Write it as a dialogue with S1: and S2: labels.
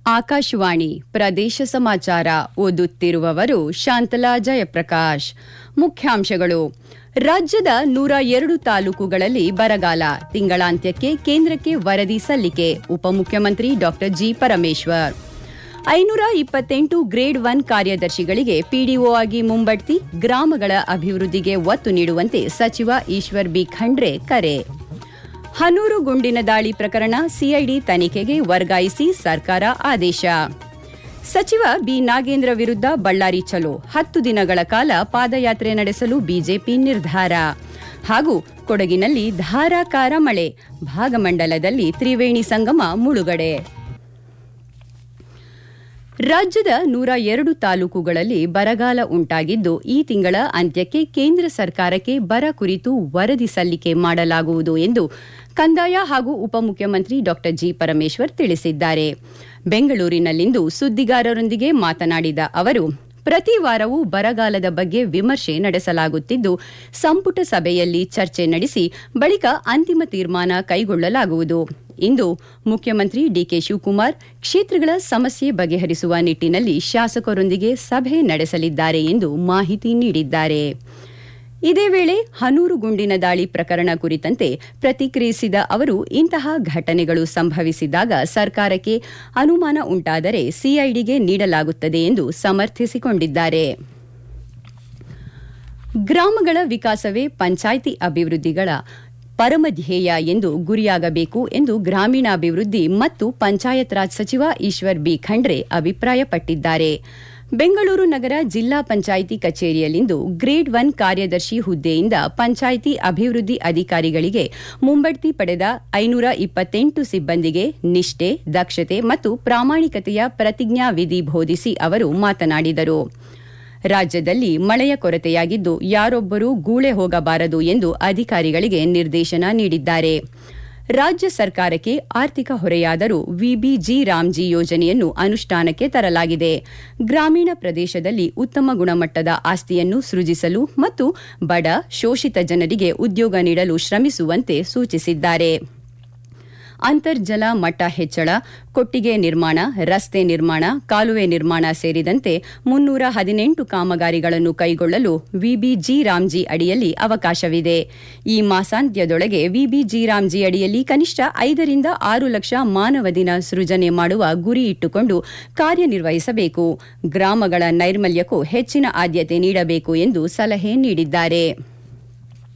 S1: ಆಕಾಶವಾಣಿ ಪ್ರದೇಶ ಸಮಾಚಾರ ಓದುತ್ತಿರುವವರು ಶಾಂತಲಾ ಜಯಪ್ರಕಾಶ್ ಮುಖ್ಯಾಂಶಗಳು ರಾಜ್ಯದ ನೂರ ಎರಡು ತಾಲೂಕುಗಳಲ್ಲಿ ಬರಗಾಲ ತಿಂಗಳಾಂತ್ಯಕ್ಕೆ ಕೇಂದ್ರಕ್ಕೆ ವರದಿ ಸಲ್ಲಿಕೆ ಉಪಮುಖ್ಯಮಂತ್ರಿ ಡಾ ಜಿ ಪರಮೇಶ್ವರ್ ಐನೂರ ಇಪ್ಪತ್ತೆಂಟು ಗ್ರೇಡ್ ಒನ್ ಕಾರ್ಯದರ್ಶಿಗಳಿಗೆ ಪಿಡಿಒ ಆಗಿ ಮುಂಬಡ್ತಿ ಗ್ರಾಮಗಳ ಅಭಿವೃದ್ಧಿಗೆ ಒತ್ತು ನೀಡುವಂತೆ ಸಚಿವ ಈಶ್ವರ್ ಬಿ ಖಂಡ್ರೆ ಕರೆ ಹನೂರು ಗುಂಡಿನ ದಾಳಿ ಪ್ರಕರಣ ಸಿಐಡಿ ತನಿಖೆಗೆ ವರ್ಗಾಯಿಸಿ ಸರ್ಕಾರ ಆದೇಶ ಸಚಿವ ಬಿ ನಾಗೇಂದ್ರ ವಿರುದ್ಧ ಬಳ್ಳಾರಿ ಚಲೋ ಹತ್ತು ದಿನಗಳ ಕಾಲ ಪಾದಯಾತ್ರೆ ನಡೆಸಲು ಬಿಜೆಪಿ ನಿರ್ಧಾರ ಹಾಗೂ ಕೊಡಗಿನಲ್ಲಿ ಧಾರಾಕಾರ ಮಳೆ ಭಾಗಮಂಡಲದಲ್ಲಿ ತ್ರಿವೇಣಿ ಸಂಗಮ ಮುಳುಗಡೆ ರಾಜ್ಯದ ನೂರ ಎರಡು ತಾಲೂಕುಗಳಲ್ಲಿ ಬರಗಾಲ ಉಂಟಾಗಿದ್ದು ಈ ತಿಂಗಳ ಅಂತ್ಯಕ್ಕೆ ಕೇಂದ್ರ ಸರ್ಕಾರಕ್ಕೆ ಬರ ಕುರಿತು ವರದಿ ಸಲ್ಲಿಕೆ ಮಾಡಲಾಗುವುದು ಎಂದು ಕಂದಾಯ ಹಾಗೂ ಉಪಮುಖ್ಯಮಂತ್ರಿ ಡಾ ಜಿ ಪರಮೇಶ್ವರ್ ತಿಳಿಸಿದ್ದಾರೆ ಬೆಂಗಳೂರಿನಲ್ಲಿಂದು ಸುದ್ದಿಗಾರರೊಂದಿಗೆ ಮಾತನಾಡಿದ ಅವರು ಪ್ರತಿ ವಾರವೂ ಬರಗಾಲದ ಬಗ್ಗೆ ವಿಮರ್ಶೆ ನಡೆಸಲಾಗುತ್ತಿದ್ದು ಸಂಪುಟ ಸಭೆಯಲ್ಲಿ ಚರ್ಚೆ ನಡೆಸಿ ಬಳಿಕ ಅಂತಿಮ ತೀರ್ಮಾನ ಕೈಗೊಳ್ಳಲಾಗುವುದು ಇಂದು ಮುಖ್ಯಮಂತ್ರಿ ಡಿಕೆ ಶಿವಕುಮಾರ್ ಕ್ಷೇತ್ರಗಳ ಸಮಸ್ಯೆ ಬಗೆಹರಿಸುವ ನಿಟ್ಟಿನಲ್ಲಿ ಶಾಸಕರೊಂದಿಗೆ ಸಭೆ ನಡೆಸಲಿದ್ದಾರೆ ಎಂದು ಮಾಹಿತಿ ನೀಡಿದ್ದಾರೆ ಇದೇ ವೇಳೆ ಹನೂರು ಗುಂಡಿನ ದಾಳಿ ಪ್ರಕರಣ ಕುರಿತಂತೆ ಪ್ರತಿಕ್ರಿಯಿಸಿದ ಅವರು ಇಂತಹ ಘಟನೆಗಳು ಸಂಭವಿಸಿದಾಗ ಸರ್ಕಾರಕ್ಕೆ ಅನುಮಾನ ಉಂಟಾದರೆ ಸಿಐಡಿಗೆ ನೀಡಲಾಗುತ್ತದೆ ಎಂದು ಸಮರ್ಥಿಸಿಕೊಂಡಿದ್ದಾರೆ ಗ್ರಾಮಗಳ ವಿಕಾಸವೇ ಪಂಚಾಯಿತಿ ಅಭಿವೃದ್ಧಿಗಳ ಪರಮಧ್ಯೇಯ ಎಂದು ಗುರಿಯಾಗಬೇಕು ಎಂದು ಗ್ರಾಮೀಣಾಭಿವೃದ್ಧಿ ಮತ್ತು ಪಂಚಾಯತ್ ರಾಜ್ ಸಚಿವ ಈಶ್ವರ್ ಬಿ ಖಂಡ್ರೆ ಅಭಿಪ್ರಾಯಪಟ್ಟಿದ್ದಾರೆ ಬೆಂಗಳೂರು ನಗರ ಜಿಲ್ಲಾ ಪಂಚಾಯಿತಿ ಕಚೇರಿಯಲ್ಲಿಂದು ಗ್ರೇಡ್ ಒನ್ ಕಾರ್ಯದರ್ಶಿ ಹುದ್ದೆಯಿಂದ ಪಂಚಾಯಿತಿ ಅಭಿವೃದ್ಧಿ ಅಧಿಕಾರಿಗಳಿಗೆ ಮುಂಬಡ್ತಿ ಪಡೆದ ಐನೂರ ಇಪ್ಪತ್ತೆಂಟು ಸಿಬ್ಬಂದಿಗೆ ನಿಷ್ಠೆ ದಕ್ಷತೆ ಮತ್ತು ಪ್ರಾಮಾಣಿಕತೆಯ ಪ್ರತಿಜ್ಞಾ ವಿಧಿ ಬೋಧಿಸಿ ಅವರು ಮಾತನಾಡಿದರು ರಾಜ್ಯದಲ್ಲಿ ಮಳೆಯ ಕೊರತೆಯಾಗಿದ್ದು ಯಾರೊಬ್ಬರೂ ಗೂಳೆ ಹೋಗಬಾರದು ಎಂದು ಅಧಿಕಾರಿಗಳಿಗೆ ನಿರ್ದೇಶನ ನೀಡಿದ್ದಾರೆ ರಾಜ್ಯ ಸರ್ಕಾರಕ್ಕೆ ಆರ್ಥಿಕ ಹೊರೆಯಾದರೂ ವಿಬಿಜಿ ರಾಮ್ಜಿ ಯೋಜನೆಯನ್ನು ಅನುಷ್ಠಾನಕ್ಕೆ ತರಲಾಗಿದೆ ಗ್ರಾಮೀಣ ಪ್ರದೇಶದಲ್ಲಿ ಉತ್ತಮ ಗುಣಮಟ್ಟದ ಆಸ್ತಿಯನ್ನು ಸೃಜಿಸಲು ಮತ್ತು ಬಡ ಶೋಷಿತ ಜನರಿಗೆ ಉದ್ಯೋಗ ನೀಡಲು ಶ್ರಮಿಸುವಂತೆ ಸೂಚಿಸಿದ್ದಾರೆ ಅಂತರ್ಜಲ ಮಟ್ಟ ಹೆಚ್ಚಳ ಕೊಟ್ಟಿಗೆ ನಿರ್ಮಾಣ ರಸ್ತೆ ನಿರ್ಮಾಣ ಕಾಲುವೆ ನಿರ್ಮಾಣ ಸೇರಿದಂತೆ ಮುನ್ನೂರ ಹದಿನೆಂಟು ಕಾಮಗಾರಿಗಳನ್ನು ಕೈಗೊಳ್ಳಲು ವಿಬಿಜಿ ರಾಮ್ಜಿ ಅಡಿಯಲ್ಲಿ ಅವಕಾಶವಿದೆ ಈ ಮಾಸಾಂತ್ಯದೊಳಗೆ ವಿಬಿಜಿ ರಾಮ್ಜಿ ಅಡಿಯಲ್ಲಿ ಕನಿಷ್ಠ ಐದರಿಂದ ಆರು ಲಕ್ಷ ಮಾನವ ದಿನ ಸೃಜನೆ ಮಾಡುವ ಗುರಿ ಇಟ್ಟುಕೊಂಡು ಕಾರ್ಯನಿರ್ವಹಿಸಬೇಕು ಗ್ರಾಮಗಳ ನೈರ್ಮಲ್ಯಕ್ಕೂ ಹೆಚ್ಚಿನ ಆದ್ಯತೆ ನೀಡಬೇಕು ಎಂದು ಸಲಹೆ ನೀಡಿದ್ದಾರೆ